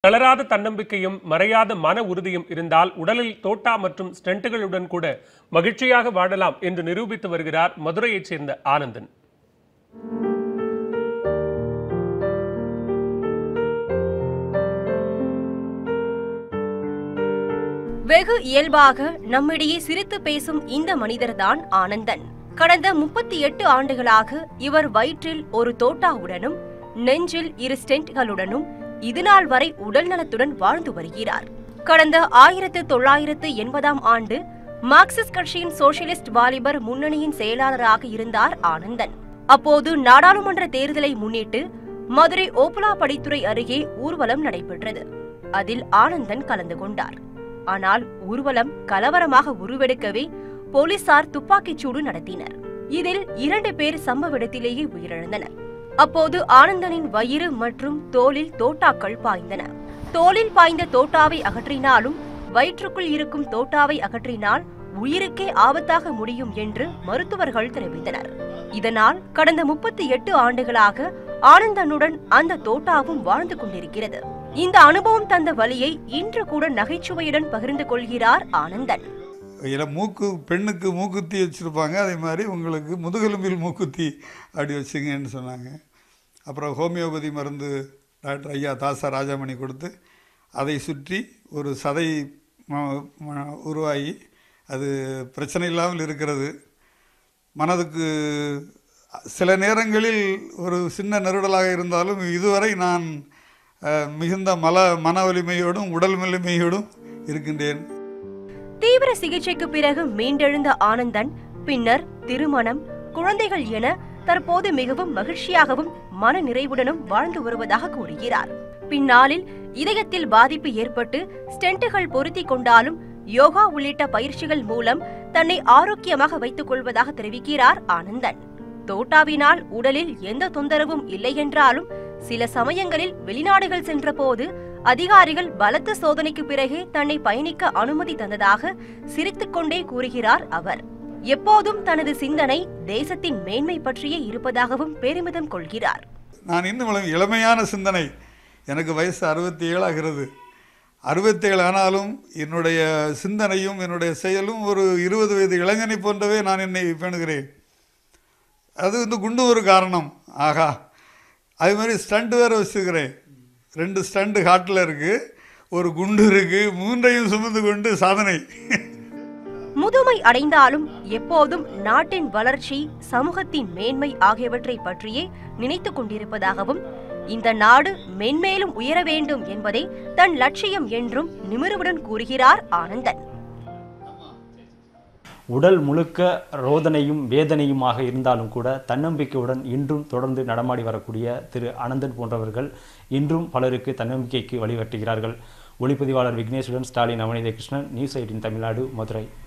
தளராத தன்னம்பிக்கையும் மறையாத மன உறுதியும் இருந்தால் உடலில் தோட்டா மற்றும் ஸ்டென்ட்டுகளுடன் கூட மகிழ்ச்சியாக வாழலாம் என்று நிரூபித்து வருகிறார் மதுரையைச் சேர்ந்த ஆனந்தன் வெகு இயல்பாக நம்மிடையே சிரித்து பேசும் இந்த மனிதர்தான் ஆனந்தன் கடந்த முப்பத்தி எட்டு ஆண்டுகளாக இவர் வயிற்றில் ஒரு தோட்டாவுடனும் நெஞ்சில் இரு ஸ்டென்ட்களுடனும் இதுநாள் வரை உடல் நலத்துடன் வாழ்ந்து வருகிறார் கடந்த ஆயிரத்து தொள்ளாயிரத்து எண்பதாம் ஆண்டு மார்க்சிஸ்ட் கட்சியின் சோசியலிஸ்ட் வாலிபர் முன்னணியின் செயலாளராக இருந்தார் ஆனந்தன் அப்போது நாடாளுமன்ற தேர்தலை முன்னிட்டு மதுரை ஓபலா படித்துறை அருகே ஊர்வலம் நடைபெற்றது அதில் ஆனந்தன் கலந்து கொண்டார் ஆனால் ஊர்வலம் கலவரமாக உருவெடுக்கவே போலீசார் துப்பாக்கிச் சூடு நடத்தினர் இதில் இரண்டு பேர் சம்பவ இடத்திலேயே உயிரிழந்தனர் அப்போது ஆனந்தனின் வயிறு மற்றும் தோலில் தோட்டாக்கள் பாய்ந்தன தோலில் பாய்ந்த தோட்டாவை அகற்றினாலும் வயிற்றுக்குள் இருக்கும் தோட்டாவை அகற்றினால் உயிருக்கே ஆபத்தாக முடியும் என்று மருத்துவர்கள் தெரிவித்தனர் இதனால் கடந்த முப்பத்தி எட்டு ஆண்டுகளாக ஆனந்தனுடன் அந்த தோட்டாவும் வாழ்ந்து கொண்டிருக்கிறது இந்த அனுபவம் தந்த வலியை இன்று கூட நகைச்சுவையுடன் பகிர்ந்து கொள்கிறார் ஆனந்தன் இதில் மூக்கு பெண்ணுக்கு மூக்குத்தி வச்சுருப்பாங்க அதே மாதிரி உங்களுக்கு முதுகெலும்பில் மூக்குத்தி அப்படி வச்சுங்கன்னு சொன்னாங்க அப்புறம் ஹோமியோபதி மருந்து டாக்டர் ஐயா தாசா ராஜாமணி கொடுத்து அதை சுற்றி ஒரு சதை ம- ம- உருவாகி அது பிரச்சனை இல்லாமல் இருக்கிறது மனதுக்கு சில நேரங்களில் ஒரு சின்ன நெருடலாக இருந்தாலும் இதுவரை நான் அஹ், மிகுந்த மல மன வலிமையோடும் உடல் வலிமையோடும் இருக்கின்றேன் தீவிர சிகிச்சைக்கு பிறகு மீண்டெழுந்த ஆனந்தன் பின்னர் திருமணம் குழந்தைகள் என தற்போது மிகவும் மகிழ்ச்சியாகவும் மன நிறைவுடனும் வாழ்ந்து வருவதாக கூறுகிறார் பின்னாளில் இதயத்தில் பாதிப்பு ஏற்பட்டு ஸ்டென்ட்டுகள் பொருத்தி கொண்டாலும் யோகா உள்ளிட்ட பயிற்சிகள் மூலம் தன்னை ஆரோக்கியமாக வைத்துக் கொள்வதாக தெரிவிக்கிறார் ஆனந்தன் தோட்டாவினால் உடலில் எந்த தொந்தரவும் இல்லை என்றாலும் சில சமயங்களில் வெளிநாடுகள் சென்றபோது அதிகாரிகள் பலத்த சோதனைக்கு பிறகே தன்னை பயணிக்க அனுமதி தந்ததாக சிரித்துக்கொண்டே கூறுகிறார் அவர் எப்போதும் தனது சிந்தனை தேசத்தின் மேன்மை பற்றியே இருப்பதாகவும் பெருமிதம் கொள்கிறார் நான் இன்னும் இளம் இளமையான சிந்தனை எனக்கு வயசு அறுபத்தி ஏழாகிறது அறுபத்தேழு ஆனாலும் என்னுடைய சிந்தனையும் என்னுடைய செயலும் ஒரு இருபது வயது இளைஞனை போன்றவே நான் என்னை பேணுகிறேன் அது வந்து குண்டு ஒரு காரணம் ஆகா அது மாதிரி ஸ்டண்ட் வேறு வச்சுக்கிறேன் ரெண்டு ஸ்டண்ட் ஹாட்டில் இருக்குது ஒரு குண்டு இருக்குது மூன்றையும் சுமந்து கொண்டு சாதனை முதுமை அடைந்தாலும் எப்போதும் நாட்டின் வளர்ச்சி சமூகத்தின் மேன்மை ஆகியவற்றை பற்றியே நினைத்துக் கொண்டிருப்பதாகவும் இந்த நாடு மென்மேலும் உயர வேண்டும் என்பதே தன் லட்சியம் என்றும் நிமிர்வுடன் கூறுகிறார் ஆனந்தன் உடல் முழுக்க ரோதனையும் வேதனையுமாக இருந்தாலும் கூட தன்னம்பிக்கையுடன் இன்றும் தொடர்ந்து நடமாடி வரக்கூடிய திரு அனந்தன் போன்றவர்கள் இன்றும் பலருக்கு தன்னம்பிக்கைக்கு வழிகாட்டுகிறார்கள் ஒளிப்பதிவாளர் விக்னேஷுடன் ஸ்டாலின் அவனிதே கிருஷ்ணன் நியூஸ் எயிட்டின் தமிழ்நாடு மதுரை